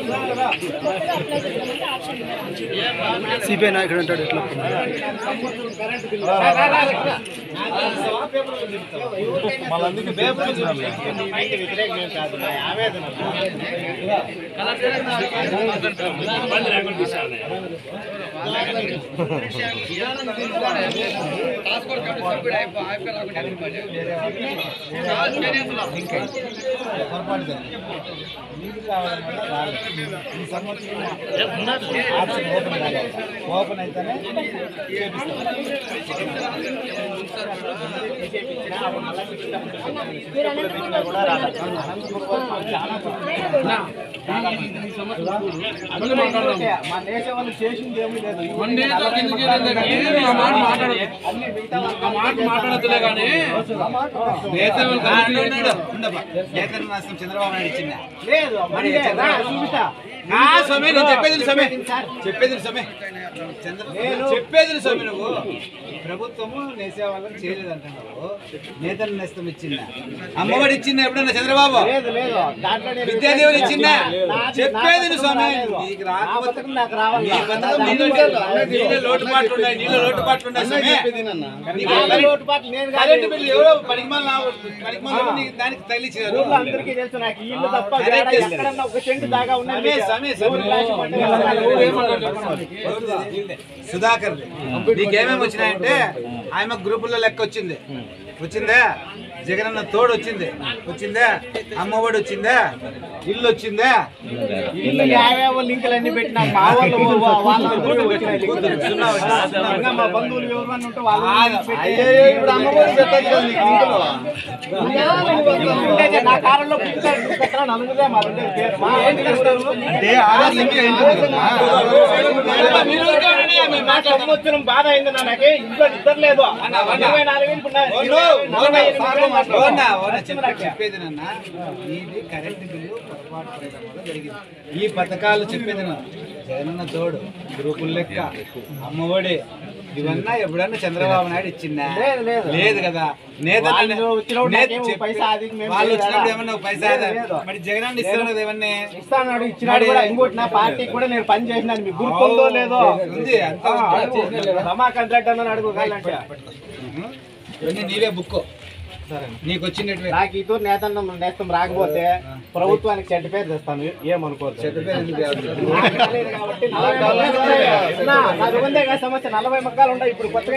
కొత్తగా అప్లై చేద్దామంటే ఆప్షన్ ఇవ్వరు. సిపిఐ నాయకుడు అంటాడు ఎట్లా పొరపాటు జరిగింది. నీళ్ళు కావడం వల్ల రాలేదు. ఈ సంవత్సరం ఆప్షన్ ఓపెన్ కాలేదు. ఓపెన్ అయితేనే మీరు అనంతపురం కూడా రాలేదు. అనంతపురం వరకు చాలా అందుకే మా దేశం వాళ్ళు చేసింది ఏమీ లేదు అన్ని మిగతా మాట్లాడదులే కానీ నేతన్న రాష్ట్రం చంద్రబాబు నాయుడు ఇచ్చిందా లేదు మరి చూపిస్తా స్వామి నేను చెప్పేది సమయ చెప్పేది సమయ నేను చెప్పేది స్వామి నువ్వు ప్రభుత్వము నేసే వాళ్ళని చేయలేదంటున్నావు నేతన్న నేస్తం ఇచ్చిందా అమ్మఒడి ఇచ్చిందా ఎప్పుడన్నా చంద్రబాబు లేదు లేదు దాంట్లో నేను విద్యాదేవులు ఇచ్చిందా నాది- చెప్పేది నా స్వామి బతుకు నీకు నా రాకపోతే బతుకు నాకు రావాలి నీ బతుకు నీళ్ళు నీళ్ళ లోటుపాట్లు ఉన్నాయి నీళ్ళ లోటుపాట్లు ఉన్నాయి స్వామి నీకు నా లోటుపాట్లు నేను కాదు. కరెంటు బిల్లు ఎవరో పనికిమాల పనికిమాల నీకు దానికి తగిలించారు ఊర్లో అందరికీ తెలుసు నాకు ఈ ఇల్లు తప్ప కరెక్ట్ వేరే తెలుసు. ఎక్కడన్నా ఒక సెంటు దాకా ఉన్నది సమయ సమయ సుధాకర్ నీకేమేమి వచ్చినాయంటే ఆమె గ్రూపుల్లో లెక్క వచ్చింది వచ్చిందా జగనన్న తోడు వచ్చింది వచ్చిందా అమ్మఒడి వచ్చిందా ఇల్లు వచ్చిందా ఇల్లు యాభై లింకులు అన్ని పెట్టినా మా వాళ్ళు వాళ్ళందరూ వచ్చినాయి లింకులు. సున్నా వచ్చింది, సున్నా ఇంకా మా బంధువులు ఎవరైనా ఉంటే వాళ్ళు పెట్టి- అయ్యయ్యో, ఇప్పుడు అమ్మఒడి పెట్టొచ్చు కదా నీకు లింకులు. ఉంటే నా కాలంలో పుట్టారు, పుట్టుకొస్తారా నలుగురే మా రెండు పేరు. మా ఏంటి కష్టాలు? ఆధార్ లింక్ ఏంటి కదా? నా సంవత్సరం బాధ అయింది నా నాకే ఇంట్లో నిద్ర లేదు ఇరవై నాలుగు వేలు ఇప్పుడు నా- ఇరవై- నలభై ఎనిమిది వేలు ఓనా, మాట్లాడు. ఓనా, చెప్ప- వచ్చింది నాకే. చెప్పేది నాన్న ఇది కరెంట్ బిల్లు పొరపాటు చేయడం వల్ల జరిగింది ఈ పథకాలు చెప్పేది నాన్న జగనన్న తోడు గ్రూపుల లెక్క అమ్మఒడి ఇవన్నా ఎప్పుడన్నా చంద్రబాబు నాయుడు ఇచ్చిందా లేదు, లేదు. లేదు కదా నేత వాళ్ళు వచ్చినప్పుడు నేత నాకేమో చెప్పి- పైసా అది మేము వాళ్ళు చేయలేదా? వచ్చినప్పుడు ఏమన్నా ఒక పైసా లేదు, లేదు. మరి జగనన్న ఇస్తారు కదా ఇవన్నీ ఇస్తాడు ఇచ్చినాడు కూడా ఇంకోటి నా పార్టీకి కూడా నేను పని చేసినాను మీకు గుర్తుందో లేదో ఉంది అంతా ఉంది. రమాకాంత్ రెడ్డి అన్న అడుగు కావాలంటే ఇవన్నీ నీవే బుక్ నీకు వచ్చినట్టు నాకు ఇటు నేతన్న నేస్తం రాకపోతే ప్రభుత్వానికి చెడ్డ పేరు తెస్తాను ఏమనుకోవచ్చు చెడ్డ పేరు ఎందుకు కాదు? నాకు రాలేదు కాబట్టి నలభై మగ్గాలు ఉన్నాయి. నా- నాకు ఉందే కదా సమస్య నలభై మగ్గాలు ఉన్నాయి ఇప్పుడు కొత్తగా